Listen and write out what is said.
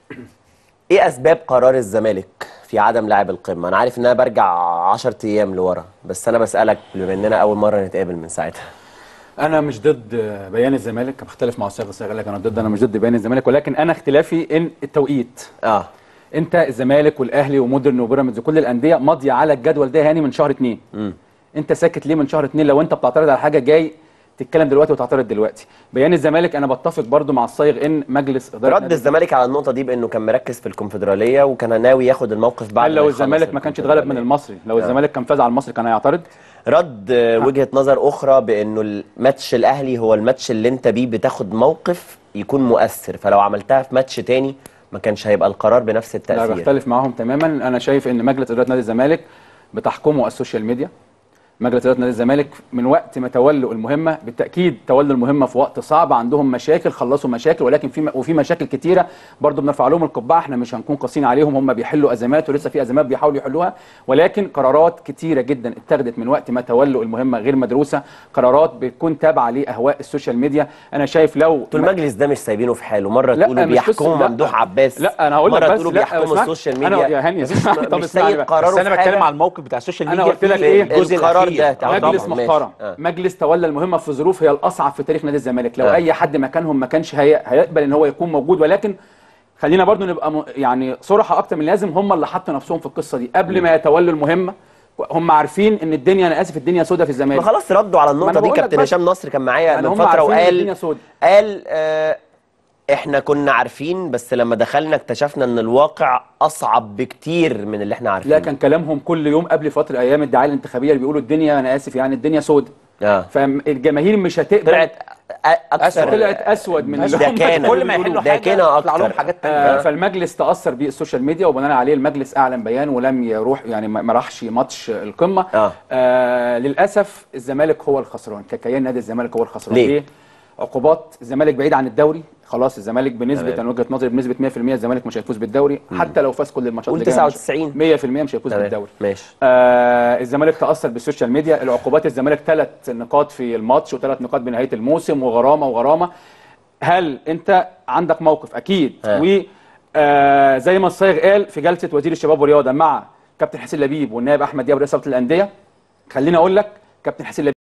ايه اسباب قرار الزمالك في عدم لعب القمه انا عارف ان انا برجع 10 ايام لورا بس انا بسالك بما اننا اول مره نتقابل من ساعتها انا مش ضد بيان الزمالك بختلف مع استاذ صاغ لك انا ضد انا مش ضد بيان الزمالك ولكن انا اختلافي ان التوقيت اه انت الزمالك والاهلي ومودرن وبيراميدز وكل الانديه ماضيه على الجدول ده هاني من شهر اتنين امم انت ساكت ليه من شهر اتنين لو انت بتعترض على حاجه جاي تتكلم دلوقتي وتعترض دلوقتي بيان الزمالك انا بتفق برضو مع الصايغ ان مجلس اداره رد نادي الزمالك على النقطه دي بانه كان مركز في الكونفدراليه وكان ناوي ياخد الموقف بعد قال لو ما يخلص الزمالك ما كانش اتغلب من الكونفدرالية. المصري لو آه. الزمالك كان فاز على المصري كان هيعترض رد آه، وجهه نظر اخرى بانه الماتش الاهلي هو الماتش اللي انت بيه بتاخد موقف يكون مؤثر فلو عملتها في ماتش تاني ما كانش هيبقى القرار بنفس لا التاثير بختلف معاهم تماما انا شايف ان مجلس اداره نادي الزمالك بتحكمه السوشيال ميديا مجلس اداره نادي الزمالك من وقت ما تولوا المهمه بالتاكيد تولوا المهمه في وقت صعب عندهم مشاكل خلصوا مشاكل ولكن في وفي مشاكل كتيره برضو بنرفع لهم القبعه احنا مش هنكون قاسيين عليهم هم بيحلوا ازمات ولسه في ازمات بيحاولوا يحلوها ولكن قرارات كتيره جدا اتخذت من وقت ما تولوا المهمه غير مدروسه قرارات بتكون تابعه لاهواء السوشيال ميديا انا شايف لو انتوا المجلس ده مش سايبينه في حاله مره لا، تقولوا مش بيحكموا قصة- لا. ممدوح عباس لا انا هقول لك مره بس تقولوا لا بيحكموا اسمعني. السوشيال انا ميديا يا هاني مش اسمعني، طب مش اسمعني سيد بقى. قراره بس انا في بتكلم حاجة. على الموقف بتاع السوشيال أنا ميديا قلت لك في إيه؟ الجزء القرار الاخير ده. آه، مجلس طبعاً، ماشي. محترم آه. مجلس تولى المهمه في ظروف هي الاصعب في تاريخ نادي الزمالك لو آه. اي حد مكانهم ما كانش هي... هيقبل ان هو يكون موجود ولكن خلينا برضو نبقى م... يعني صراحه اكتر من لازم هم اللي حطوا نفسهم في القصه دي قبل ما يتولوا المهمه هم عارفين ان الدنيا انا اسف الدنيا سودة في ما الزمالك خلاص ردوا على ما النقطه أنا دي بقول لك كابتن بس. هشام نصر كان معايا يعني من هم فتره عارفين إن وقال الدنيا سودة. قال آه احنا كنا عارفين بس لما دخلنا اكتشفنا ان الواقع اصعب بكتير من اللي احنا عارفينه لا كان كلامهم كل يوم قبل فتره ايام الدعايه الانتخابيه اللي بيقولوا الدنيا انا اسف يعني الدنيا سودة اه فالجماهير مش هتقبل طلعت أ- اكثر طلعت اسود من اللي ده هم كان كل ما بيقولوا. يحلوا ده حاجه كده يطلع لهم أكتر. حاجات آه، تانية فالمجلس تاثر بالسوشيال ميديا وبناء عليه المجلس اعلن بيان ولم يروح يعني ما ما راحش ماتش القمه آه. آه للاسف الزمالك هو الخسران ككيان نادي الزمالك هو الخسران ليه؟ عقوبات الزمالك بعيد عن الدوري خلاص الزمالك بنسبه تمام. انا وجهه نظري بنسبه 100% الزمالك مش هيفوز بالدوري حتى لو فاز كل الماتشات قول اللي جاية مش- 99. 100% مش هيفوز تمام بالدوري ماشي آه الزمالك تاثر بالسوشيال ميديا العقوبات الزمالك ثلاث نقاط في الماتش وثلاث نقاط بنهايه الموسم وغرامه وغرامه هل انت عندك موقف اكيد آه. و آه زي ما الصايغ قال في جلسه وزير الشباب والرياضه مع كابتن حسين لبيب والنائب احمد دياب رئيس رابطه الانديه خليني اقول لك كابتن حسين لبيب